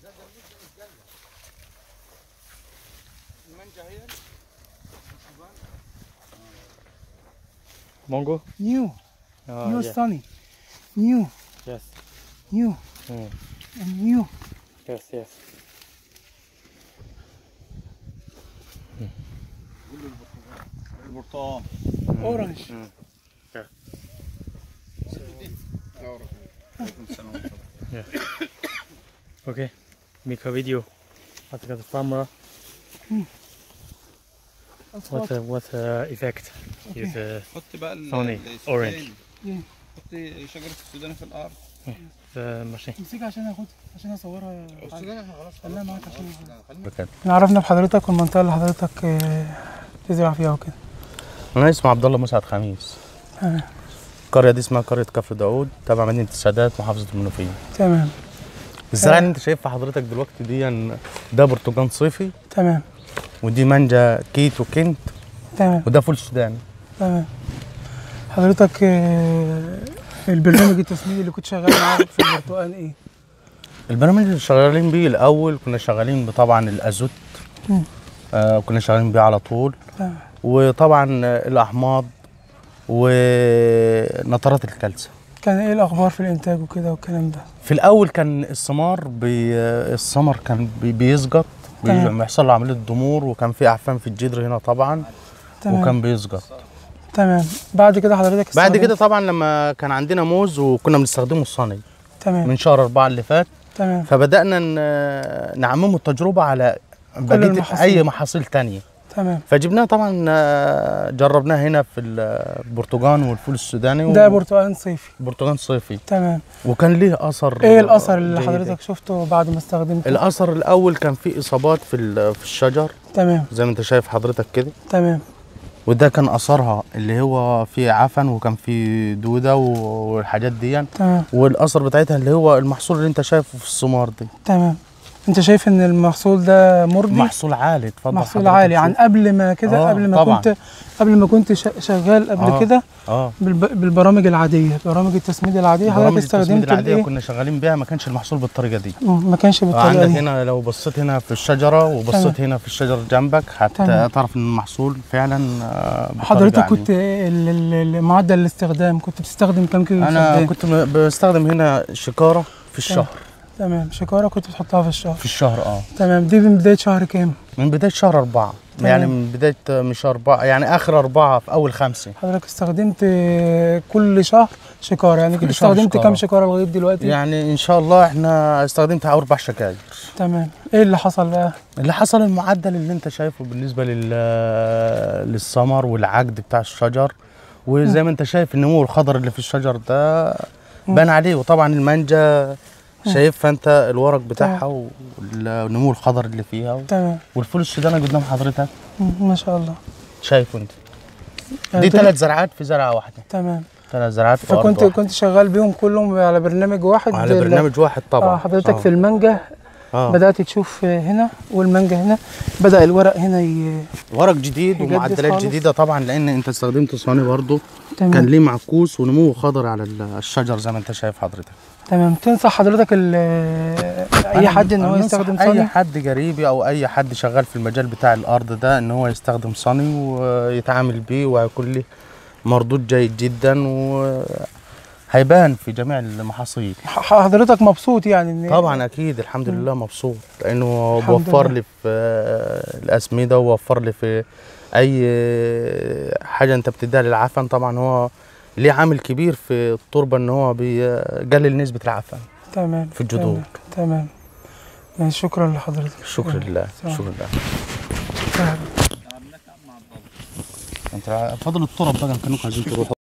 Mango? New. Oh, new yeah. sunny. New. Yes. New. Mm. And new. Yes, yes. البرتقال Orange. Okay. Make a video. At the camera. That's What what. uh, what uh, effect? Is uh, حط بقى ال- ثاني. السوداني. Orange. Yeah. حط شجرة السوداني في الأرض the machine. امسكها عشان اخد عشان اصورها السوداني احنا خلاص خليها معاك عشان خلينا عرفنا بحضرتك والمنطقة اللي حضرتك آه، تزرع فيها وكده انا اسمي عبد الله مسعد خميس تمام. القريه دي اسمها قريه كفر داوود تبع مدينه السادات محافظه المنوفيه تمام الزراعه اللي انت شايفها حضرتك دلوقتي دي ده برتقال صيفي تمام ودي مانجا كيت وكنت تمام وده فول سوداني تمام حضرتك آه، البرنامج التسميدي اللي كنت شغال معاه في البرتقال ايه؟ البرنامج اللي شغالين بيه الاول كنا شغالين طبعا الازوت مم. آه كنا شغالين بيه على طول تمام وطبعا آه، الاحماض ونطرات الكالسيوم كان ايه الاخبار في الانتاج وكده والكلام ده؟ في الاول كان الثمار بي الثمر كان بي بيسقط تمام. بيحصل له عمليه ضمور وكان في اعفان في الجدر هنا طبعا تمام وكان بيسقط تمام بعد كده حضرتك بعد استخدمت- كده طبعا لما كان عندنا موز وكنا بنستخدمه الصني تمام من شهر أربعة اللي فات تمام فبدأنا ن- نعممه التجربة على بقية المحاصيل. أي محاصيل تانية تمام فجبناه طبعا آه، جربناه هنا في البرتقال والفول السوداني ده برتقال صيفي برتقال صيفي تمام وكان ليه أثر ايه الاثر اللي جيد. حضرتك شفته بعد ما استخدمته؟ الأثر الأول كان فيه إصابات في ال- في الشجر تمام زي ما أنت شايف حضرتك كده تمام وده كان أثرها اللي هو فيه عفن وكان فيه دودة والحاجات دي تمام والاثر بتاعتها اللي هو المحصول اللي انت شايفه في الثمار دي تمام انت شايف ان المحصول ده مرضي؟ محصول عالي اتفضل محصول حضرتك عالي شوف. عن قبل ما كده آه، قبل ما طبعاً. كنت قبل ما كنت ش- شغال قبل آه. كده اه بالب- بالبرامج العاديه برامج التسميد العاديه برامج حضرتك التسميد استخدمت العاديه الايه كنا شغالين بيها ما كانش المحصول بالطريقه دي مم، ما كانش بالطريقه عندك دي هنا لو بصيت هنا في الشجره وبصيت هنا في الشجر جنبك تمام. هتعرف ان المحصول فعلا آه، بالطريقة حضرتك يعني. كنت ال- ال- ال- معدل الاستخدام كنت بتستخدم كام كيلو انا فدان؟ كنت م- بستخدم هنا شكاره في الشهر تمام شكاره كنت بتحطها في الشهر في الشهر اه تمام دي من بدايه شهر كام من بدايه شهر أربعة تمام. يعني من بدايه آه، مش أربعة يعني آخر أربعة في أول خمسة حضرتك استخدمت آه، كل شهر شكاره يعني كده كل شهر استخدمت شكارة. كام شكاره لغايه دلوقتي يعني إن شاء الله إحنا استخدمت أربع شكاير تمام ايه اللي حصل بقى اللي حصل المعدل اللي انت شايفه بالنسبه لل للثمر والعقد بتاع الشجر وزي ما انت شايف النمو الخضر اللي في الشجر ده بان عليه وطبعا المانجا شايفها انت الورق بتاعها والنمو الخضر اللي فيها تمام والفول السوداني قدام حضرتك مم، ما شاء الله شايفه انت يعني دي انت- ثلاث زرعات في زرعه واحده تمام ثلاث زرعات في فكنت أرض واحدة. كنت شغال بيهم كلهم على برنامج واحد على ال- برنامج واحد طبعا اه حضرتك آه. في المانجا آه. بدات تشوف هنا والمانجا هنا بدا الورق هنا ي... ورق جديد يجدد ومعدلات خالص. جديده طبعا لان انت استخدمت صاني برضه تمام كان ليه معكوس ونمو خضر على الشجر زي ما انت شايف حضرتك تمام تنصح حضرتك ال- اي أنا- حد ان هو أنا أنصح يستخدم اي صني حد قريبي او اي حد شغال في المجال بتاع الارض ده ان هو يستخدم صني ويتعامل بيه وهيكون له مردود جيد جدا وهيبان في جميع المحاصيل ح- حضرتك مبسوط يعني ان طبعا اكيد الحمد لله مبسوط لانه الحمد بوفر لله. لي في آه، الاسمده ووفر لي في اي حاجه انت بتديها للعفن طبعا هو ليه عامل كبير في التربه ان هو بيقلل نسبه العفن تمام في الجذور. تمام, تمام. يعني شكرا لحضرتك شكرا لله تمام. شكرا لله تمام. انت فضل التراب بقى كانوا عايزين تروحوا